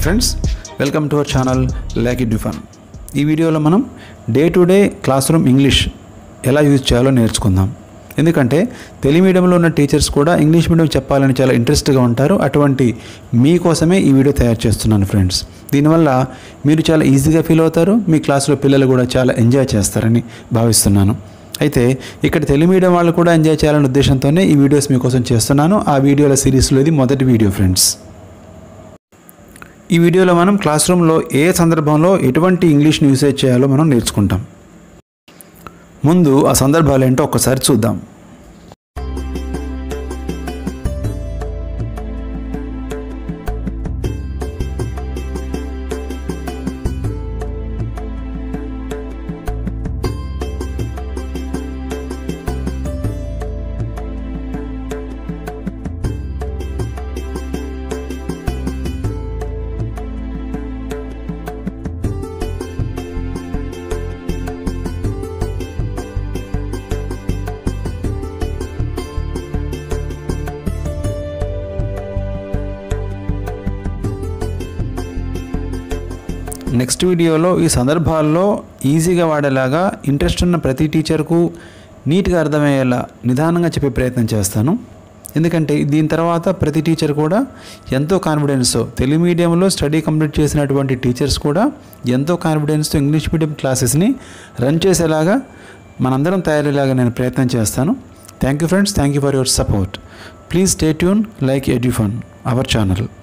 friends welcome to our channel lack it fun ఈ వీడియోలో మనం day to day classroom English ఎలా use చేయాలో నేర్చుకుందాం ఎందుకంటే తెలుగు మీడియంలో ఉన్న టీచర్స్ కూడా ఇంగ్లీష్ మీడియం చెప్పాలని చాలా ఇంట్రెస్ట్గా ఉంటారు అటువంటి మీకోసమే ఈ వీడియో తయారు చేస్తున్నాను ఫ్రెండ్స్ దీనివల్ల మీరు చాలా ఈజీగా ఫీల్ అవుతారు మీ క్లాస్లో పిల్లలు కూడా చాలా ఎంజాయ్ చేస్తారని భావిస్తున్నాను అయితే ఇక్కడ తెలుగు మీడియం వాళ్ళు కూడా ఎంజాయ్ చేయాలనే ఉద్దేశంతోనే ఈ వీడియోస్ మీకోసం చేస్తున్నాను ఆ వీడియోల సిరీస్లో ఇది మొదటి వీడియో ఫ్రెండ్స్ ఈ వీడియోలో మనం క్లాస్ రూమ్లో ఏ సందర్భంలో ఎటువంటి ఇంగ్లీష్ని యూసేజ్ చేయాలో మనం నేర్చుకుంటాం ముందు ఆ సందర్భాలు ఏంటో ఒక్కసారి చూద్దాం నెక్స్ట్ వీడియోలో ఈ సందర్భాల్లో ఈజీగా వాడేలాగా ఇంట్రెస్ట్ ఉన్న ప్రతి టీచర్కు నీట్గా అర్థమయ్యేలా నిదానంగా చెప్పే ప్రయత్నం చేస్తాను ఎందుకంటే దీని తర్వాత ప్రతి టీచర్ కూడా ఎంతో కాన్ఫిడెన్స్తో తెలుగు మీడియంలో స్టడీ కంప్లీట్ చేసినటువంటి టీచర్స్ కూడా ఎంతో కాన్ఫిడెన్స్తో ఇంగ్లీష్ మీడియం క్లాసెస్ని రన్ చేసేలాగా మనందరం తయారయ్యేలాగా నేను ప్రయత్నం చేస్తాను thank you friends thank you for your support please stay tune like EduFun our channel